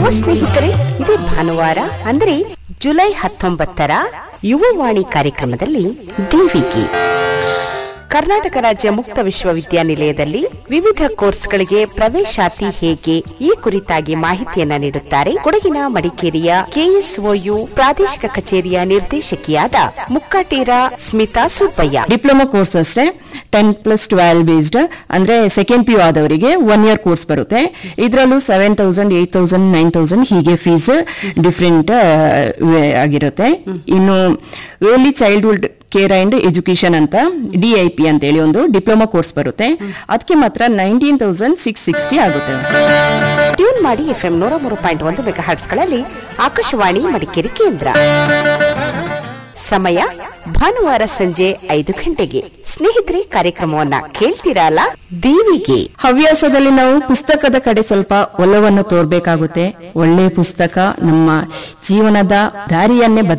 ಸ್ನೇಹಿತರೆ ಇದೇ ಭಾನುವಾರ ಅಂದ್ರೆ ಜುಲೈ ಹತ್ತೊಂಬತ್ತರ ಯುವವಾಣಿ ಕಾರ್ಯಕ್ರಮದಲ್ಲಿ ದೇವಿಗೆ ಕರ್ನಾಟಕ ರಾಜ್ಯ ಮುಕ್ತ ವಿಶ್ವವಿದ್ಯಾನಿಲಯದಲ್ಲಿ ವಿವಿಧ ಕೋರ್ಸ್ಗಳಿಗೆ ಪ್ರವೇಶಾತಿ ಹೇಗೆ ಈ ಕುರಿತಾಗಿ ಮಾಹಿತಿಯನ್ನ ನೀಡುತ್ತಾರೆ ಕೊಡಗಿನ ಮಡಿಕೇರಿಯ ಕೆಎಸ್ಒಯು ಪ್ರಾದೇಶಿಕ ಕಚೇರಿಯ ನಿರ್ದೇಶಕಿಯಾದ ಮುಕ್ಕಾಟೀರ ಸ್ಮಿತಾ ಸುಬ್ಬಯ್ಯ ಡಿಪ್ಲೊಮಾ ಕೋರ್ಸ್ ಅಷ್ಟೇ ಟೆನ್ ಪ್ಲಸ್ ಟ್ವೆಲ್ ಬೇಸ್ಡ್ ಅಂದ್ರೆ ಸೆಕೆಂಡ್ ಪಿ ಯು ಆದವರಿಗೆ ಒನ್ ಇಯರ್ ಕೋರ್ಸ್ ಬರುತ್ತೆ ಇದರಲ್ಲೂ seven thousand eight thousand nine thousand ಹೀಗೆ ಫೀಸ್ ಡಿಫ್ರೆಂಟ್ ಆಗಿರುತ್ತೆ ಇನ್ನು early childhood care and education ಅಂತ ಡಿ ಐ ಪಿ ಅಂತೇಳಿ ಒಂದು ಡಿಪ್ಲೊಮಾ ಕೋರ್ಸ್ ಬರುತ್ತೆ ಅದಕ್ಕೆ ಮಾತ್ರ ನೈನ್ಟೀನ್ ತೌಸಂಡ್ ಸಿಕ್ಸ್ ಸಿಕ್ಸ್ಟಿ ಆಗುತ್ತೆ ಟ್ಯೂನ್ ಮಾಡಿ ಎಫ್ಎಂ ನೂರ ಮೂರು ಪಾಯಿಂಟ್ ಒಂದು ಮೆಗಾ ಹರ್ಟ್ಸ್ಗಳಲ್ಲಿ ಆಕಾಶವಾಣಿ ಮಡಿಕೇರಿ ಕೇಂದ್ರ ಸಮಯ ಭಾನುವಾರ ಸಂಜೆ ಐದು ಗಂಟೆಗೆ ಸ್ನೇಹಿತರೆ ಕಾರ್ಯಕ್ರಮವನ್ನ ಕೇಳ್ತೀರಾ ಅಲ್ಲ ದೇವಿಗೆ ಹವ್ಯಾಸದಲ್ಲಿ ನಾವು ಪುಸ್ತಕದ ಕಡೆ ಸ್ವಲ್ಪ ಒಲವನ್ನು ತೋರ್ಬೇಕಾಗುತ್ತೆ ಒಳ್ಳೆಯ ಪುಸ್ತಕ ನಮ್ಮ ಜೀವನದ ದಾರಿಯನ್ನೇ ಬದಲಾಯಿಸುತ್ತೆ